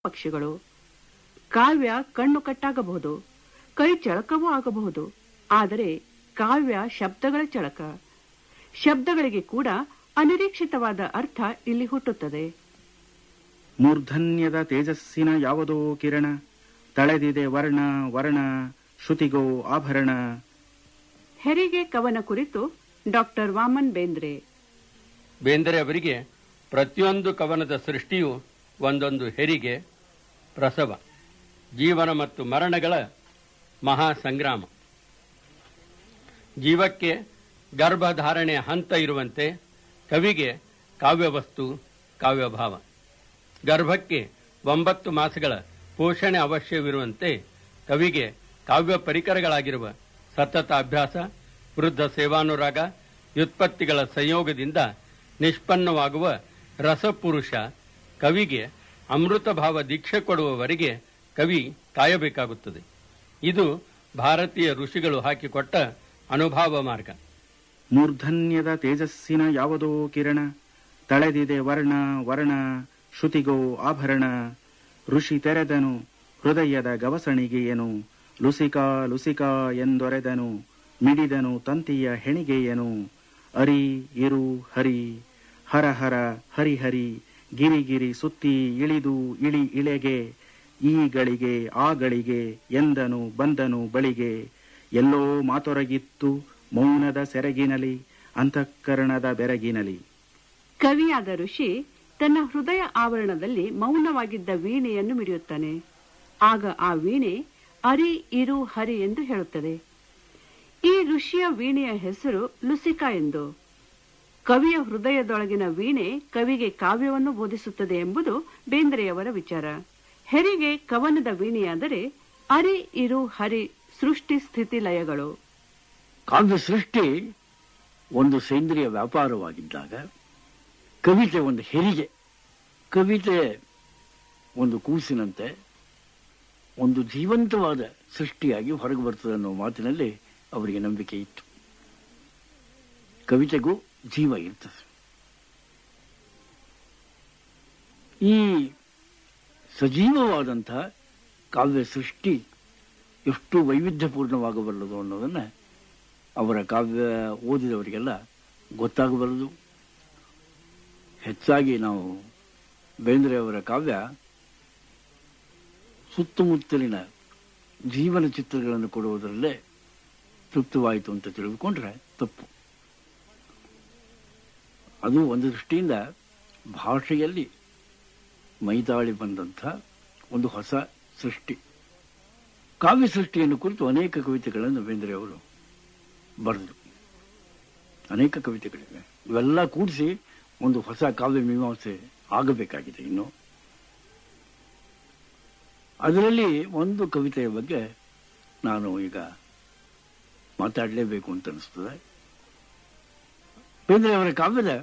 ಪಕ್ಷಿಗಳು ಕಾವ್ಯ ಕಣ್ಣು ಕಟ್ಟಾಗಬಹುದು ಕೈ ಚಳಕವೂ ಆಗಬಹುದು ಆದರೆ ಕಾವ್ಯ ಶಬ್ದಗಳ ಚಳಕ ಶಬ್ದಗಳಿಗೆ ಕೂಡ ಅನಿರೀಕ್ಷಿತವಾದ ಅರ್ಥ ಇಲ್ಲಿ ಹುಟ್ಟುತ್ತದೆ ಮೂರ್ಧನ್ಯದ ತೇಜಸ್ಸಿನ ಯಾವುದೋ ಕಿರಣ ತಳೆದಿದೆ ವರ್ಣ ವರ್ಣ ಶ್ರುತಿಗೋ ಆಭರಣ ಹೆರಿಗೆ ಕವನ ಕುರಿತು ಡಾಕ್ಟರ್ ವಾಮನ್ ಬೇಂದ್ರೆ ಬೇಂದ್ರೆ ಅವರಿಗೆ ಪ್ರತಿಯೊಂದು ಕವನದ ಸೃಷ್ಟಿಯು ಒಂದೊಂದು ಹೆರಿಗೆ ಪ್ರಸವ ಜೀವನ ಮತ್ತು ಮರಣಗಳ ಮಹಾ ಸಂಗ್ರಾಮ ಜೀವಕ್ಕೆ ಗರ್ಭಧಾರಣೆಯ ಹಂತ ಇರುವಂತೆ ಕವಿಗೆ ಕಾವ್ಯವಸ್ತು ಕಾವ್ಯಭಾವ ಗರ್ಭಕ್ಕೆ ಒಂಬತ್ತು ಮಾಸಗಳ ಪೋಷಣೆ ಅವಶ್ಯವಿರುವಂತೆ ಕವಿಗೆ ಕಾವ್ಯ ಪರಿಕರಗಳಾಗಿರುವ ಸತತ ಅಭ್ಯಾಸ ವೃದ್ಧ ಸೇವಾನುರಾಗ ವ್ಯುತ್ಪತ್ತಿಗಳ ಸಂಯೋಗದಿಂದ ನಿಷ್ಪನ್ನವಾಗುವ ರಸಪುರುಷ ಕವಿಗೆ ಅಮೃತ ಭಾವ ದೀಕ್ಷೆ ಕೊಡುವವರೆಗೆ ಕವಿ ಕಾಯಬೇಕಾಗುತ್ತದೆ ಇದು ಭಾರತೀಯ ಋಷಿಗಳು ಹಾಕಿಕೊಟ್ಟ ಅನುಭಾವ ಮಾರ್ಗ ಮೂರ್ಧನ್ಯದ ತೇಜಸ್ಸಿನ ಯಾವುದೋ ಕಿರಣ ತಳೆದಿದೆ ವರ್ಣ ವರ್ಣ ಶ್ರುತಿಗೋ ಆಭರಣ ಋಷಿ ತೆರೆದನು ಹೃದಯದ ಗವಸಣಿಗೆಯನು ಲುಸಿಕಾ ಲುಸಿಕಾ ಎಂದೊರೆದನು ಮಿಡಿದನು ತಂತಿಯ ಹೆಣಿಗೆಯನು ಅರಿ ಇರು ಹರಿ ಹರ ಹರ ಹರಿ ಹರಿ ಗಿರಿ ಗಿರಿ ಸುತ್ತಿ ಇಳಿದು ಇಳಿ ಇಳೆಗೆ ಈ ಗಳಿಗೆ ಆ ಗಳಿಗೆ ಎಂದನು ಬಂದನು ಬಳಿಗೆ ಎಲ್ಲೋ ಮಾತೊರಗಿತ್ತು ಮೌನದ ಸೆರಗಿನಲಿ ಅಂತಃಕರಣದ ಬೆರಗಿನಲಿ ಕವಿಯಾದ ಋಷಿ ತನ್ನ ಹೃದಯ ಆವರಣದಲ್ಲಿ ಮೌನವಾಗಿದ್ದ ವೀಣೆಯನ್ನು ಮಿಡಿಯುತ್ತಾನೆ ಆಗ ಆ ವೀಣೆ ಅರಿ ಇರು ಹರಿ ಎಂದು ಹೇಳುತ್ತದೆ ಈ ಋಷಿಯ ವೀಣೆಯ ಹೆಸರು ಲುಸಿಕಾ ಎಂದು ಕವಿಯ ಹೃದಯದೊಳಗಿನ ವೀಣೆ ಕವಿಗೆ ಕಾವ್ಯವನ್ನು ಬೋಧಿಸುತ್ತದೆ ಎಂಬುದು ಬೇಂದ್ರೆಯವರ ವಿಚಾರ ಹೆರಿಗೆ ಕವನದ ವೀಣೆಯಾದರೆ ಅರಿ ಇರು ಹರಿ ಸೃಷ್ಟಿ ಸ್ಥಿತಿ ಲಯಗಳು ಕಾವ್ಯ ಸೃಷ್ಟಿ ಒಂದು ಸೇಂದ್ರಿಯ ವ್ಯಾಪಾರವಾಗಿದ್ದಾಗ ಕವಿತೆ ಒಂದು ಹೆರಿಗೆ ಕವಿತೆ ಒಂದು ಕೂಸಿನಂತೆ ಒಂದು ಜೀವಂತವಾದ ಸೃಷ್ಟಿಯಾಗಿ ಹೊರಗೆ ಬರ್ತದೆ ಅನ್ನೋ ಮಾತಿನಲ್ಲಿ ಅವರಿಗೆ ನಂಬಿಕೆ ಇತ್ತು ಕವಿತೆಗೂ ಜೀವ ಇರ್ತದೆ ಈ ಸಜೀವವಾದಂತಹ ಕಾವ್ಯ ಸೃಷ್ಟಿ ಎಷ್ಟು ವೈವಿಧ್ಯಪೂರ್ಣವಾಗಬಲ್ಲದು ಅನ್ನೋದನ್ನ ಅವರ ಕಾವ್ಯ ಓದಿದವರಿಗೆಲ್ಲ ಗೊತ್ತಾಗಬಲ್ಲದು ಹೆಚ್ಚಾಗಿ ನಾವು ಬೇಂದ್ರೆ ಅವರ ಕಾವ್ಯ ಸುತ್ತಮುತ್ತಲಿನ ಜೀವನ ಚಿತ್ರಗಳನ್ನು ಕೊಡುವುದರಲ್ಲೇ ತೃಪ್ತವಾಯಿತು ಅಂತ ತಿಳಿದುಕೊಂಡ್ರೆ ತಪ್ಪು ಅದು ಒಂದು ದೃಷ್ಟಿಯಿಂದ ಭಾಷೆಯಲ್ಲಿ ಮೈದಾಳಿ ಬಂದಂಥ ಒಂದು ಹೊಸ ಸೃಷ್ಟಿ ಕಾವ್ಯ ಸೃಷ್ಟಿಯನ್ನು ಕುರಿತು ಅನೇಕ ಕವಿತೆಗಳನ್ನು ಬೇಂದ್ರೆ ಅವರು ಬರೆದರು ಅನೇಕ ಕವಿತೆಗಳಿವೆ ಇವೆಲ್ಲ ಕೂಡಿಸಿ ಒಂದು ಹೊಸ ಕಾವ್ಯ ಮೀಮಾಂಸೆ ಆಗಬೇಕಾಗಿದೆ ಇನ್ನು ಅದರಲ್ಲಿ ಒಂದು ಕವಿತೆಯ ಬಗ್ಗೆ ನಾನು ಈಗ ಮಾತಾಡಲೇಬೇಕು ಅಂತ ಅನಿಸ್ತದೆ ಬೇಂದ್ರೆ ಅವರ ಕಾವ್ಯದ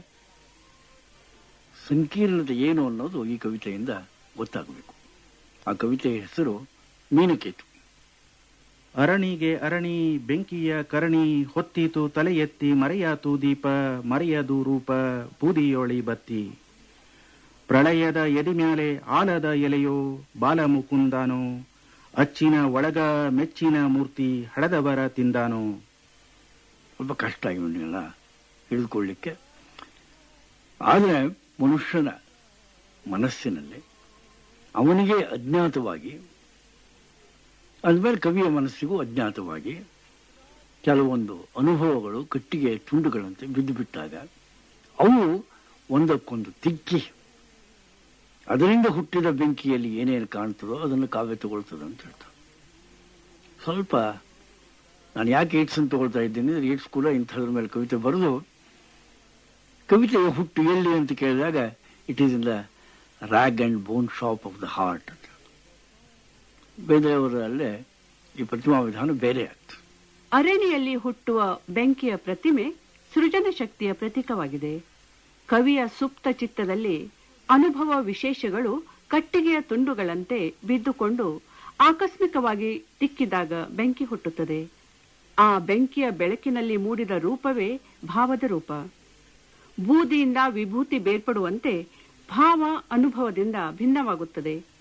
ಸಂಕೀರ್ಣತೆ ಏನು ಅನ್ನೋದು ಈ ಕವಿತೆಯಿಂದ ಗೊತ್ತಾಗಬೇಕು ಆ ಕವಿತೆಯ ಹೆಸರು ಮೀನಕೇತು ಅರಣಿಗೆ ಅರಣಿ ಬೆಂಕಿಯ ಕರಣಿ ಹೊತ್ತೀತು ತಲೆ ಎತ್ತಿ ಮರೆಯಾತು ದೀಪ ಮರೆಯದು ರೂಪ ಬೂದಿಯೊಳಿ ಬತ್ತಿ ಪ್ರಳಯದ ಎದಿಮ್ಯಾಲೆ ಆಲದ ಎಲೆಯೋ ಬಾಲಮುಕುಂದಾನೋ ಅಚ್ಚಿನ ಒಳಗ ಮೆಚ್ಚಿನ ಮೂರ್ತಿ ಹಡದವರ ತಿಂದಾನೋ ಸ್ವಲ್ಪ ಕಷ್ಟ ಇವನ್ನೆಲ್ಲ ಹಿಡಿದುಕೊಳ್ಳಿಕ್ಕೆ ಆದರೆ ಮನುಷ್ಯನ ಮನಸ್ಸಿನಲ್ಲಿ ಅವನಿಗೆ ಅಜ್ಞಾತವಾಗಿ ಅಂದಮೇಲೆ ಕವಿಯ ಮನಸ್ಸಿಗೂ ಅಜ್ಞಾತವಾಗಿ ಕೆಲವೊಂದು ಅನುಭವಗಳು ಕಟ್ಟಿಗೆ ತುಂಡುಗಳಂತೆ ಬಿದ್ದು ಬಿಟ್ಟಾಗ ಅವು ಒಂದಕ್ಕೊಂದು ತಿಕ್ಕಿ ಅದರಿಂದ ಹುಟ್ಟಿದ ಬೆಂಕಿಯಲ್ಲಿ ಏನೇನು ಕಾಣ್ತದೋ ಅದನ್ನು ಕಾವ್ಯ ತಗೊಳ್ತದೆ ಅಂತ ಹೇಳ್ತಾರೆ ಸ್ವಲ್ಪ ನಾನು ಯಾಕೆ ಏಡ್ಸ್ ಅಂತ ತಗೊಳ್ತಾ ಇದ್ದೀನಿ ಅಂದ್ರೆ ಏಡ್ಸ್ ಕೂಡ ಇಂಥದ್ರ ಮೇಲೆ ಕವಿತೆ ಬರೆದು ಕವಿತೆಯ ಹುಟ್ಟು ಎಲ್ಲಿ ಅಂತ ಕೇಳಿದಾಗ it is in the rag and bone shop of the heart ಅಂತ ಬೇರೆಯವರಲ್ಲೇ ಈ ಪ್ರತಿಮಾ ವಿಧಾನ ಬೇರೆ ಆಗ್ತದೆ ಅರಣ್ಯಲ್ಲಿ ಹುಟ್ಟುವ ಬೆಂಕಿಯ ಪ್ರತಿಮೆ ಸೃಜನ ಶಕ್ತಿಯ ಪ್ರತೀಕವಾಗಿದೆ ಕವಿಯ ಸುಪ್ತ ಚಿತ್ತದಲ್ಲಿ ಅನುಭವ ವಿಶೇಷಗಳು ಕಟ್ಟಿಗೆಯ ತುಂಡುಗಳಂತೆ ಬಿದ್ದುಕೊಂಡು ಆಕಸ್ಮಿಕವಾಗಿ ತಿಕ್ಕಿದಾಗ ಬೆಂಕಿ ಹುಟ್ಟುತ್ತದೆ ಆ ಬೆಂಕಿಯ ಬೆಳಕಿನಲ್ಲಿ ಮೂಡಿದ ರೂಪವೇ ಭಾವದ ರೂಪ ಬೂದಿಯಿಂದ ವಿಭೂತಿ ಬೇರ್ಪಡುವಂತೆ ಭಾವ ಅನುಭವದಿಂದ ಭಿನ್ನವಾಗುತ್ತದೆ